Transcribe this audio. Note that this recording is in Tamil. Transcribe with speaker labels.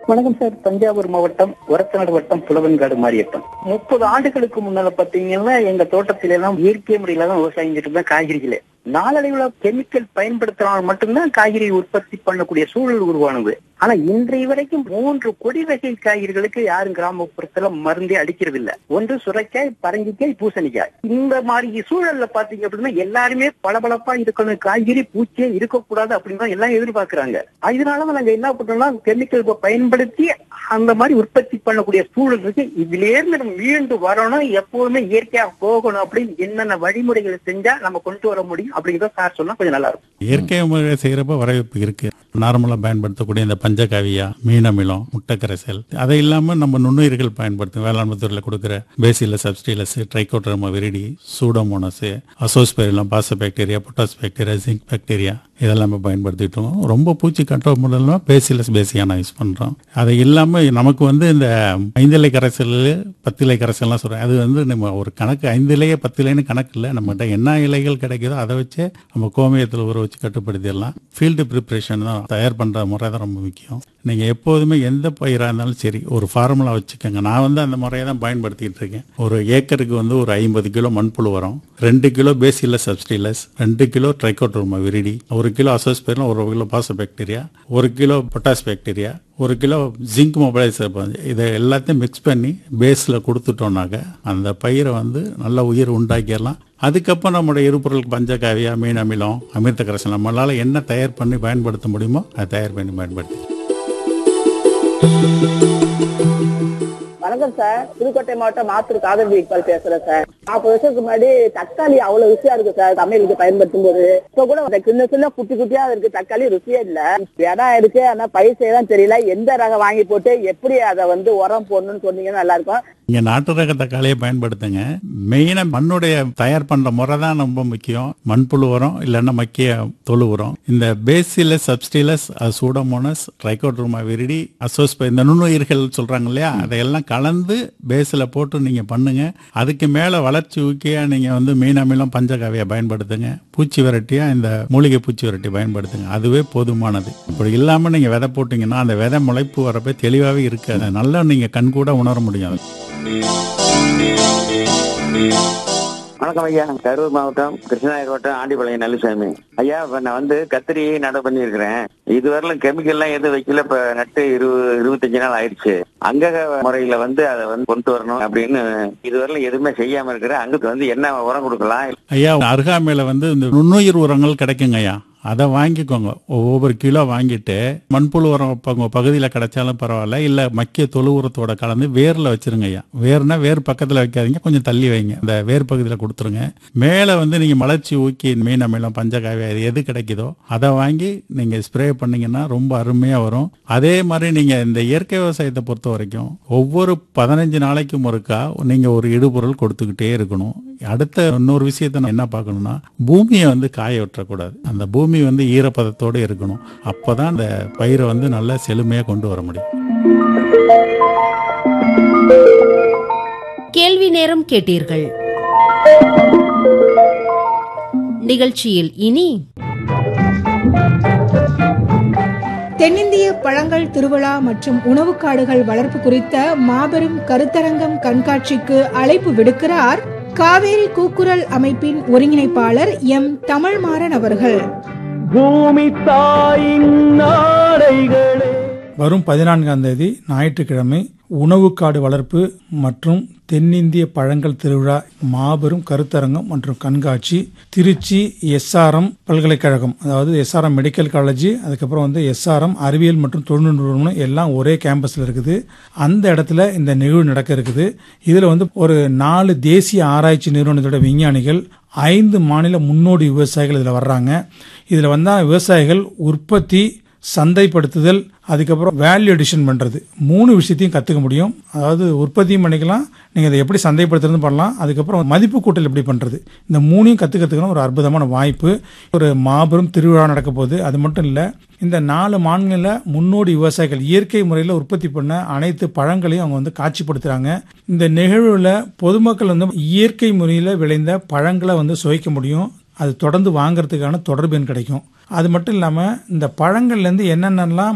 Speaker 1: வணக்கம் சார் தஞ்சாவூர் மாவட்டம் ஒரத்தநாடு வட்டம் புலவன்காடு மாரியப்பன் முப்பது ஆண்டுகளுக்கு முன்னால பாத்தீங்கன்னா எங்க தோட்டத்தில எல்லாம் இயற்கை முறையில தான் விவசாயம் செஞ்சுட்டு இருந்தேன் காய்கறிகளே நாளடைவுல கெமிக்கல் பயன்படுத்தினால் மட்டும்தான் காய்கறி உற்பத்தி பண்ணக்கூடிய சூழல் உருவானது ஆனா இன்றைய வரைக்கும் மூன்று கொடி வகை காய்கறிகளுக்கு யாரும் கிராமப்புறத்துல மருந்தே அடிக்கிறது இல்ல ஒன்று சுரைக்காய் பரங்கிக்காய் பூசணிக்காய் இந்த மாதிரி சூழல்ல பாத்தீங்க அப்படின்னா எல்லாருமே பளபளப்பா இருக்கணும் காய்கறி பூச்சியே இருக்கக்கூடாது அப்படின்னு தான் எல்லாம் எதிர்பார்க்கறாங்க அதனால நாங்க என்ன பண்றோம்னா கெமிக்கல் பயன்படுத்தி அந்த மாதிரி உற்பத்தி பண்ணக்கூடிய சூழல் இருக்கு இதுல இருந்து நம்ம மீண்டு வரணும் எப்பவுமே இயற்கையா போகணும் அப்படின்னு என்னென்ன வழிமுறைகளை செஞ்சா நம்ம கொண்டு வர முடியும் அப்படிங்கிறத சார் சொன்னா கொஞ்சம் நல்லா இருக்கும்
Speaker 2: இயற்கை முறை செய்யறப்ப வரவேற்பு இருக்கு நார்மலா பயன்படுத்தக்கூடிய இந்த பஞ்சகாவியா மீனமிலம் முட்டைக்கரைசல் அதை இல்லாம நம்ம நுண்ணுயிர்கள் பயன்படுத்தும் வேளாண்மை துறையில கொடுக்குற bacillus subtilis trichoderma viride pseudomonas azospirillum பாச bacteria potash bacteria zinc bacteria இதெல்லாம் நம்ம பயன்படுத்திட்டோம் ரொம்ப பூச்சி கண்ட்ரோல் பண்ணலாம் பேசிலஸ் பேசியான யூஸ் பண்றோம் அதை இல்லாம நமக்கு வந்து இந்த ஐந்திலை கரைசல் பத்திலை கரைசல்லாம் சொல்றோம் அது வந்து நம்ம ஒரு கணக்கு ஐந்து இலையே பத்து இலைன்னு கணக்கு இல்லை நம்மகிட்ட என்ன இலைகள் கிடைக்குதோ அதை வச்சு நம்ம கோமியத்தில் ஊற வச்சு கட்டுப்படுத்திடலாம் ஃபீல்டு ப்ரிப்ரேஷன் தான் தயார் பண்ற முறை தான் ரொம்ப முக்கியம் நீங்க எப்போதுமே எந்த பயிராக இருந்தாலும் சரி ஒரு ஃபார்முலா வச்சுக்கோங்க நான் வந்து அந்த முறையை தான் பயன்படுத்திட்டு இருக்கேன் ஒரு ஏக்கருக்கு வந்து ஒரு ஐம்பது கிலோ மண்புழு வரும் ரெண்டு கிலோ பேசிலஸ் சப்ஸ்டிலஸ் ரெண்டு கிலோ ட்ரைகோட்ரோமா விரிடி ஒரு கிலோ அசோஸ்பெரிலம் ஒரு கிலோ பாச பாக்டீரியா ஒரு கிலோ பொட்டாஸ் பாக்டீரியா ஒரு கிலோ ஜிங்க் மொபைலைசர் இதை எல்லாத்தையும் மிக்ஸ் பண்ணி பேஸில் கொடுத்துட்டோம்னாக்க அந்த பயிரை வந்து நல்ல உயிர் உண்டாக்கிடலாம் அதுக்கப்புறம் நம்மளுடைய எரிபொருள் பஞ்சகாவியா மீன் அமிலம் அமிர்த கரைசல் நம்மளால என்ன தயார் பண்ணி பயன்படுத்த முடியுமோ அதை தயார் பண்ணி பயன்படுத்தி
Speaker 3: வணக்கம் சார் புதுக்கோட்டை மாவட்டம் மாத்தூர் காதல் இக்பால் பேசுறேன் சார் நாற்பது வருஷத்துக்கு முன்னாடி தக்காளி அவ்வளவு ருசியா இருக்கு சார் சமையலுக்கு பயன்படுத்தும் போது இப்ப கூட அந்த சின்ன சின்ன குட்டி குட்டியா இருக்கு தக்காளி ருசியே இல்ல இடம் இருக்கு ஆனா பயிர் செய்யலாம் தெரியல எந்த ரகம் வாங்கி போட்டு எப்படி அதை வந்து உரம் போடணும்னு சொன்னீங்கன்னா நல்லா இருக்கும்
Speaker 2: நீங்க நாட்டு ரக தக்காளியை பயன்படுத்துங்க மெயினா மண்ணுடைய தயார் பண்ற முறை தான் ரொம்ப முக்கியம் மண்புழு உரம் இல்லைன்னா மக்கிய தொழு உரம் இந்த bacillus subtilis pseudomonas trichoderma viride அசோஸ்ப இந்த நுண்ணுயிர்கள் சொல்றாங்க இல்லையா அதையெல்லாம் கலந்து பேஸ்ல போட்டு நீங்க பண்ணுங்க அதுக்கு மேல வளர்ச்சி ஊக்கியா நீங்க வந்து மீன் அமிலம் பஞ்சகாவியா பயன்படுத்துங்க பூச்சி விரட்டியா இந்த மூலிகை பூச்சி விரட்டி பயன்படுத்துங்க அதுவே போதுமானது இப்படி இல்லாம நீங்க விதை போட்டீங்கன்னா அந்த விதை முளைப்பு வரப்ப தெளிவாகவே இருக்காது நல்லா நீங்க கண்கூட உணர முடியும் அது.
Speaker 4: வணக்கம் ஐயா கரூர் மாவட்டம் கிருஷ்ணகிரி வட்டம் ஆண்டிபாளையம் நல்லுசாமி ஐயா இப்ப நான் வந்து கத்திரி நட பண்ணியிருக்கிறேன் இதுவரையிலும் கெமிக்கல் எல்லாம் எதுவும் வைக்கல இப்ப நட்டு இருபது இருபத்தஞ்சு நாள் ஆயிடுச்சு அங்க முறையில வந்து அதை வந்து கொண்டு வரணும் அப்படின்னு இதுவரையிலும் எதுவுமே செய்யாம இருக்கிறேன் அங்க வந்து என்ன உரம் கொடுக்கலாம்
Speaker 2: ஐயா அருகாமையில வந்து இந்த நுண்ணுயிர் உரங்கள் கிடைக்குங்க ஐயா அதை வாங்கிக்கோங்க ஒவ்வொரு கிலோ வாங்கிட்டு மண்புழு உரம் இப்ப உங்க பகுதியில் கிடைச்சாலும் பரவாயில்ல இல்ல மக்கிய தொழு உரத்தோட கலந்து வேர்ல வச்சிருங்க ஐயா வேர்னா வேர் பக்கத்துல வைக்காதீங்க கொஞ்சம் தள்ளி வைங்க இந்த வேர் பகுதியில் கொடுத்துருங்க மேல வந்து நீங்க மலர்ச்சி ஊக்கி மீன் அமிலம் பஞ்சகாவி அது எது கிடைக்குதோ அதை வாங்கி நீங்க ஸ்ப்ரே பண்ணீங்கன்னா ரொம்ப அருமையா வரும் அதே மாதிரி நீங்க இந்த இயற்கை விவசாயத்தை பொறுத்த வரைக்கும் ஒவ்வொரு பதினஞ்சு நாளைக்கும் ஒருக்கா நீங்க ஒரு இடுபொருள் கொடுத்துக்கிட்டே இருக்கணும் அடுத்த இன்னொரு விஷயத்த நம்ம என்ன பார்க்கணும்னா பூமியை வந்து காய விட்டுறக்கூடாது அந்த பூமி வந்து ஈரப்பதத்தோடு இருக்கணும் அப்பதான் அந்த பயிரை வந்து நல்லா செழுமையா கொண்டு வர முடியும்
Speaker 5: கேள்வி நேரம் கேட்டீர்கள் நிகழ்ச்சியில் இனி
Speaker 6: தென்னிந்திய பழங்கள் திருவிழா மற்றும் உணவுக் காடுகள் வளர்ப்பு குறித்த மாபெரும் கருத்தரங்கம் கண்காட்சிக்கு அழைப்பு விடுக்கிறார் காவேரி கூக்குரல் அமைப்பின் ஒருங்கிணைப்பாளர் எம் தமிழ்மாறன் அவர்கள்
Speaker 7: பூமி தாயின் நாடைகளே
Speaker 8: வரும் பதினான்காம் தேதி ஞாயிற்றுக்கிழமை உணவுக்காடு வளர்ப்பு மற்றும் தென்னிந்திய பழங்கள் திருவிழா மாபெரும் கருத்தரங்கம் மற்றும் கண்காட்சி திருச்சி எஸ்ஆர்எம் பல்கலைக்கழகம் அதாவது எஸ்ஆர்எம் மெடிக்கல் காலேஜ் அதுக்கப்புறம் வந்து எஸ்ஆர்எம் அறிவியல் மற்றும் தொழில்நுட்ப நிறுவனம் எல்லாம் ஒரே கேம்பஸில் இருக்குது அந்த இடத்துல இந்த நிகழ்வு நடக்க இருக்குது இதில் வந்து ஒரு நாலு தேசிய ஆராய்ச்சி நிறுவனத்தோட விஞ்ஞானிகள் ஐந்து மாநில முன்னோடி விவசாயிகள் இதில் வர்றாங்க இதில் வந்தால் விவசாயிகள் உற்பத்தி சந்தைப்படுத்துதல் அதுக்கப்புறம் வேல்யூ அடிஷன் பண்ணுறது மூணு விஷயத்தையும் கற்றுக்க முடியும் அதாவது உற்பத்தியும் பண்ணிக்கலாம் நீங்கள் அதை எப்படி சந்தைப்படுத்துறது பண்ணலாம் அதுக்கப்புறம் மதிப்பு கூட்டல் எப்படி பண்ணுறது இந்த மூணையும் கற்றுக்கிறதுக்கான ஒரு அற்புதமான வாய்ப்பு ஒரு மாபெரும் திருவிழா நடக்க போகுது அது மட்டும் இல்லை இந்த நாலு மாநில முன்னோடி விவசாயிகள் இயற்கை முறையில் உற்பத்தி பண்ண அனைத்து பழங்களையும் அவங்க வந்து காட்சிப்படுத்துகிறாங்க இந்த நிகழ்வில் பொதுமக்கள் வந்து இயற்கை முறையில் விளைந்த பழங்களை வந்து சுவைக்க முடியும் அது தொடர்ந்து வாங்குறதுக்கான தொடர்பு எண் கிடைக்கும் அது மட்டும் இல்லாமல் இந்த பழங்கள்லேருந்து என்னென்னலாம்